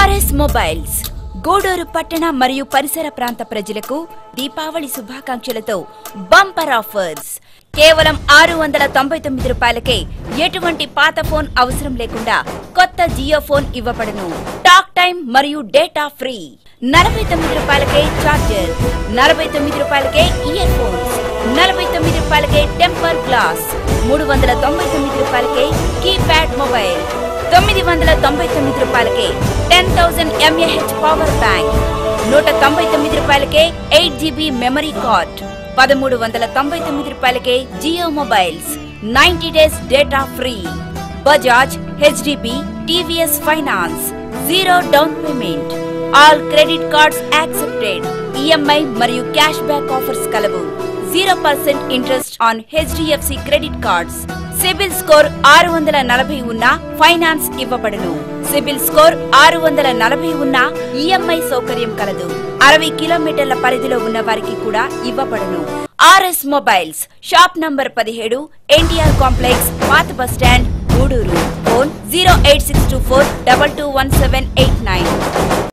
RS mobiles Gudur పట్టణ మరియు పరిసర ప్రాంత ప్రజలకు దీపావళి శుభాకాంక్షలతో బంపర్ ఆఫర్స్ కేవలం ఆరు వందల తొంభై తొమ్మిది రూపాయలకే ఎటువంటి పాత ఫోన్ అవసరం లేకుండా కొత్త జియో ఫోన్ ఇవ్వబడును టాక్ టైం మరియు డేటా ఫ్రీ నలభై తొమ్మిది రూపాయలకే చార్జర్ నలభై తొమ్మిది రూపాయలకే ఇయర్ ఫోన్స్ నలభై తొమ్మిది రూపాయలకే టెంపర్ గ్లాస్ మూడు వందల తొంభై తొమ్మిది రూపాయలకే కీప్యాడ్ మొబైల్ తొమ్మిది వందల తొంభై తొమ్మిది రూపాయలకే ten thousand mAh power bank నూట తొంభై తొమ్మిది రూపాయలకే ఎయిట్ జీబీ మెమరీ కార్డ్ పదమూడు వందల తొంభై తొమ్మిది రూపాయలకే Jio mobiles ninety days data free Bajaj HDB TVS finance zero down payment all credit cards accepted EMI మరియు క్యాష్ బ్యాక్ ఆఫర్స్ కలవు zero percent interest on HDFC credit cards CIBIL score ఆరు వందల నలభై ఉన్న ఫైనాన్స్ ఇవ్వబడును సిబిల్ స్కోర్ ఆరు వందల నలభై ఉన్న ఈఎంఐ సౌకర్యం కలదు అరవై కిలోమీటర్ల పరిధిలో ఉన్న వారికి కూడా ఇవ్వబడును ఆర్ఎస్ మొబైల్స్ షాప్ నంబర్ పదిహేడు ఎన్టీఆర్ కాంప్లెక్స్ పాత bus stand Gudur phone zero eight six two four double two one seven eight nine